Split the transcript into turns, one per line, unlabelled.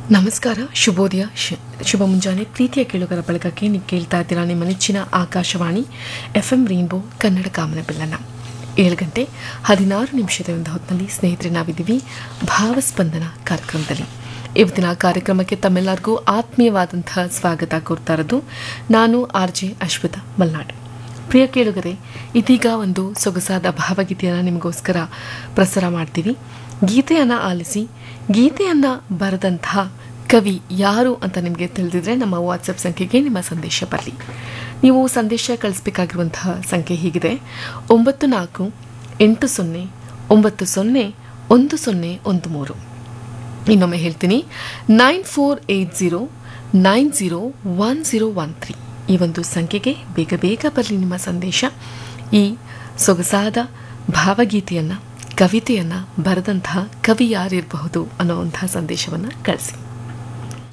ನಮಸ್ಕಾರ ಶುಭೋದಯ ಶು- ಶುಭ ಮುಂಜಾನೆ ಪ್ರೀತಿಯ ಕೇಳುಗರ ಬಳಗಕ್ಕೆ ನೀವು ಕೇಳ್ತಾ ಇದ್ದೀರಾ ನಿಮ್ಮ ನೆಚ್ಚಿನ Akashvani F M rainbow Kannada ಕಾಮನ ಬಿಲ್ಲನ್ನ ಏಳು ಗಂಟೆ ಹದಿನಾರು ನಿಮಿಷದ ಒಂದು ಹೊತ್ತಿನಲ್ಲಿ ಸ್ನೇಹಿತರೆ ನಾವಿದ್ದೀವಿ ಭಾವಸ್ಪಂದನ ಕಾರ್ಯಕ್ರಮದಲ್ಲಿ ಇವತ್ತಿನ ಕಾರ್ಯಕ್ರಮಕ್ಕೆ ತಮ್ಮೆಲ್ಲರಿಗೂ ಆತ್ಮೀಯವಾದಂತಹ ಸ್ವಾಗತ ಕೋರ್ತಾ ಇರೋದು ನಾನು ಆರ್ ಜೆ ಅಶ್ವಿತಾ ಮಲ್ನಾಡ್ ಪ್ರಿಯ ಕೇಳುಗರೆ ಇದೀಗ ಒಂದು ಸೊಗಸಾದ ಭಾವಗೀತೆಯನ್ನು ನಿಮಗೋಸ್ಕರ ಪ್ರಸಾರ ಮಾಡ್ತೀವಿ ಗೀತೆಯನ್ನು ಆಲಿಸಿ ಗೀತೆಯನ್ನು ಬರೆದಂತಹ ಕವಿ ಯಾರು ಅಂತ ನಿಮಗೆ ತಿಳಿದಿದ್ರೆ ನಮ್ಮ ವಾಟ್ಸಪ್ ಸಂಖ್ಯೆಗೆ ನಿಮ್ಮ ಸಂದೇಶ ಬರಲಿ ನೀವು ಸಂದೇಶ ಕಳಿಸ್ಬೇಕಾಗಿರುವಂತಹ ಸಂಖ್ಯೆ ಹೀಗಿದೆ ಒಂಬತ್ತು ನಾಲ್ಕು ಎಂಟು ಸೊನ್ನೆ ಒಂಬತ್ತು ಸೊನ್ನೆ ಒಂದು ಸೊನ್ನೆ ಒಂದು ಮೂರು ಇನ್ನೊಮ್ಮೆ ಹೇಳ್ತೀನಿ nine four eight zero nine zero one zero one three ಈ ಒಂದು ಸಂಖ್ಯೆಗೆ ಬೇಗ ಬೇಗ ಬರಲಿ ನಿಮ್ಮ ಸಂದೇಶ ಈ ಸೊಗಸಾದ ಭಾವಗೀತೆಯನ್ನು ಕವಿತೆಯನ್ನು ಬರೆದಂತಹ ಕವಿ ಯಾರಿರಬಹುದು ಅನ್ನೋವಂತಹ ಸಂದೇಶವನ್ನು ಕಳಿಸಿ